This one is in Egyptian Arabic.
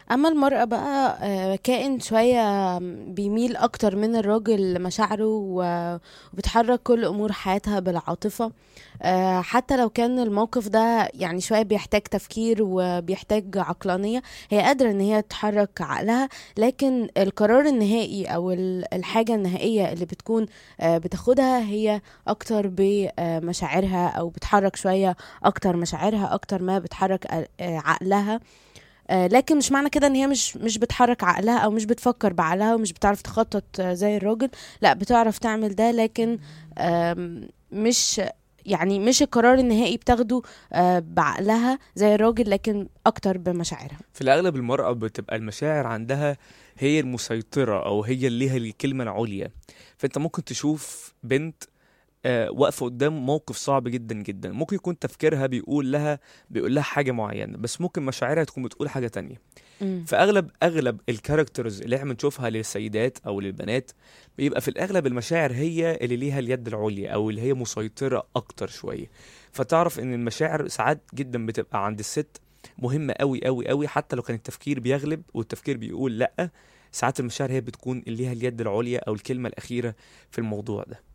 اما المرأة بقى آه، كائن شوية بيميل اكتر من الراجل لمشاعره و- وبتحرك كل امور حياتها بالعاطفة آه، حتى لو كان الموقف ده يعني شوية بيحتاج تفكير وبيحتاج عقلانية هي قادرة ان هي تحرك عقلها لكن القرار النهائي او ال- الحاجة النهائية اللي بتكون آه، بتاخدها هي اكتر بمشاعرها او بتحرك شوية اكتر مشاعرها اكتر ما بتحرك آه، عقلها آه، لكن مش معنى كده ان هي مش مش بتحرك عقلها او مش بتفكر بعقلها ومش بتعرف تخطط آه، زي الراجل لا بتعرف تعمل ده لكن آم، مش يعني مش القرار النهائي بتاخده آه، بعقلها زي الراجل لكن اكتر بمشاعرها في الأغلب المرأة بتبقى المشاعر عندها هي المسيطرة أو هي اللي ليها الكلمة العليا فأنت ممكن تشوف بنت آه، واقفة قدام موقف صعب جدا جدا ممكن يكون تفكيرها بيقول لها بيقول لها حاجة معينة بس ممكن مشاعرها تكون بتقول حاجة تانية مم. فاغلب اغلب الكاركترز اللي احنا بنشوفها للسيدات او للبنات بيبقى في الاغلب المشاعر هي اللي ليها اليد العليا او اللي هي مسيطره اكتر شويه فتعرف ان المشاعر ساعات جدا بتبقى عند الست مهمه قوي قوي قوي حتى لو كان التفكير بيغلب والتفكير بيقول لا ساعات المشاعر هي بتكون اللي ليها اليد العليا او الكلمه الاخيره في الموضوع ده